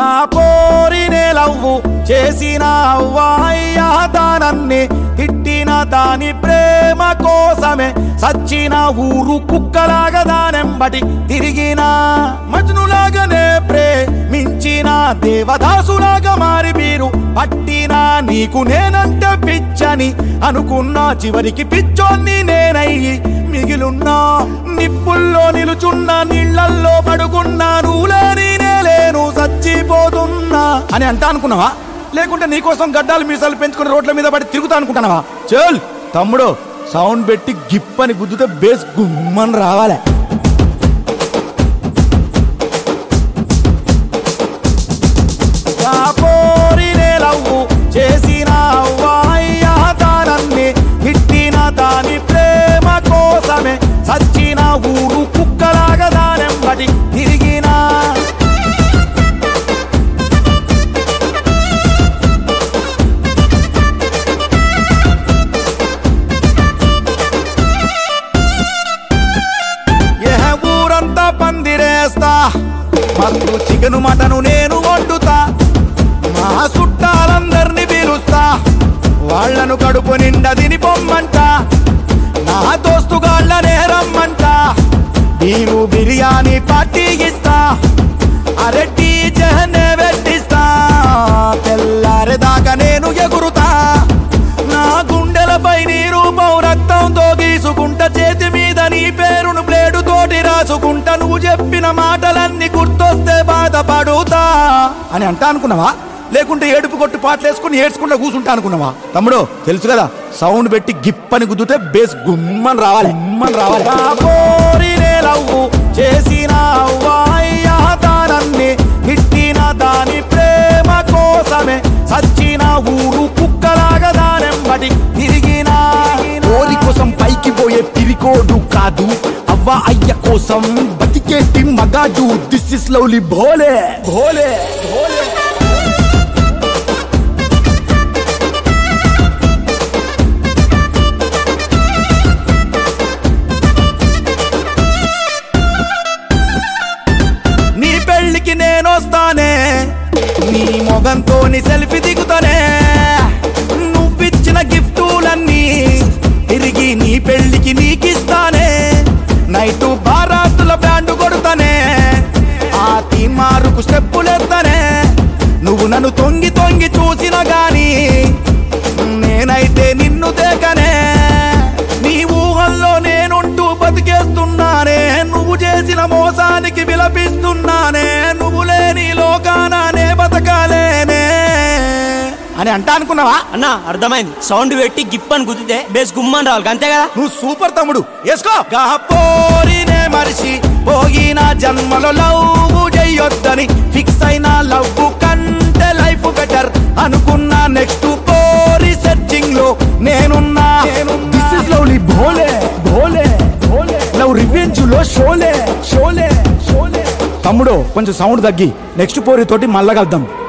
గా పోరినే లవ్వు చేసిన అవ్వాయ్యా దానన్ని తిట్టిన దాని ప్రేమ కోసమే సచ్చిన ఊరు కుక్కలాగా దానెంబటి తిరిగిన మజ్నులాగానే ప్రేమించిన దేవదాసులాగా మారి మీరు పట్టినా నీకు నేనంటే పిచ్చని అనుకున్నా చివరికి పిచ్చోన్ని నేనయ్యి మిగిలున్నా నిప్పుల్లో నిలుచున్న నీళ్ళల్లో పడుకున్నా నువ్వులేని నేలేను చచ్చిపోతున్నా అని అంటా అనుకున్నావా లేకుంటే నీకోసం గడ్డాలు మీసాలు పెంచుకుని రోడ్ల మీద పడి తిరుగుతా అనుకుంటున్నావా చల్ తమ్ముడు సౌండ్ పెట్టి గిప్పని గుద్దుతే బేస్ గుమ్మని రావాలే పోరినే లవ్వు చేసిన అవ్వాయ్యా దానన్ని తిట్టిన దాని ప్రేమ కోసమే సచ్చిన ఊరు కుక్కలాగా దానెంబటి తిరిగినా ఏ ఊరంతా పందిరేస్తా మస్తు చికెను మటను నేను వండుతా మా చుట్టాలందరినీ పిలుస్తా వాళ్ళను కడుపు నిండా తిని పొమ్మంట నా దోస్తుగాళ్ళనే రమ్మంట నేను బిర్యానీ పార్టీ ఇస్తా అరెడ్డి జహనే పెట్టిస్తా తెల్లారేదాకా నేను ఎగురుతా నా గుండెలపై నీ రూపం రక్తంతో గీసుకుంటా చేతి మీద నీ పేరును బ్లేడు తోటి రాసుకుంటా నువ్వు చెప్పిన మాటలన్నీ గుర్తొస్తే బాధపడుతా అని అంటా అనుకున్నావా లేకుంటే ఏడుపు కొట్టు పాటలేసుకుని ఏడ్చుకుంటా కూర్చుంటా అనుకున్నావా తమ్ముడు తెలుసు కదా సౌండ్ పెట్టి గిప్పని గుద్దుతే బేస్ గుమ్మని రావాలి గుమ్మని రావాలి ఆ పోరినే లవ్వు చేసిన అవ్వాయ్యా దానన్ని తిట్టిన దాని ప్రేమ కోసమే సచ్చిన ఊరు కుక్కలాగా దానెంబటి తిరిగిన కోరి కోసం పైకి పోయే పిరికోడు కాదు అవ్వ అయ్య కోసం బతికేటి మగాడు this is lovely Bhole Bhole Bhole నీ పెళ్ళికి నేనొస్తానే నీ మొగంతో నీ సెల్ఫీ దిగుతానే నువ్విచ్చిన గిఫ్టులన్నీ తిరిగి నీ పెళ్ళికి నీకిస్తానే నైటు బారాతుల బ్యాండ్ కొడతానే ఆ తీమారుకు స్టెప్పులెత్తానే నువ్వు నన్ను తొంగి తొంగి చూసిన గాని నేనైతే నిన్ను దేకనే నీ ఊహల్లో నేనుంటూ బతికేస్తున్నానే నువ్వు చేసిన మోసానికి విలపిస్తున్నానే నువ్వు లేని లోకానానే బతకాలేనే అని అంటా అనుకున్నావా అన్న అర్థమైంది సౌండ్ పెట్టి గిప్పని గుద్దితే బేస్ గుమ్మని రావాలి అంతే కదా నువ్వు సూపర్ తమ్ముడు వేసుకో పోరినే మరిచి పోగిన జన్మలో లవ్ చెయ్యొద్దని ఫిక్స్ అయిన లవ్ కంటే లైఫ్ బెటర్ అనుకున్నా నెక్స్ట్ పోరి సెర్చింగ్ లో నేనున్నా this is lovely Bhole Bhole భోలే లవ్ రివెంజ్ లో షోలే షోలే షోలే తమ్ముడు కొంచెం సౌండ్ తగ్గి నెక్స్ట్ పోరి తోటి మళ్ళా కలుద్దాం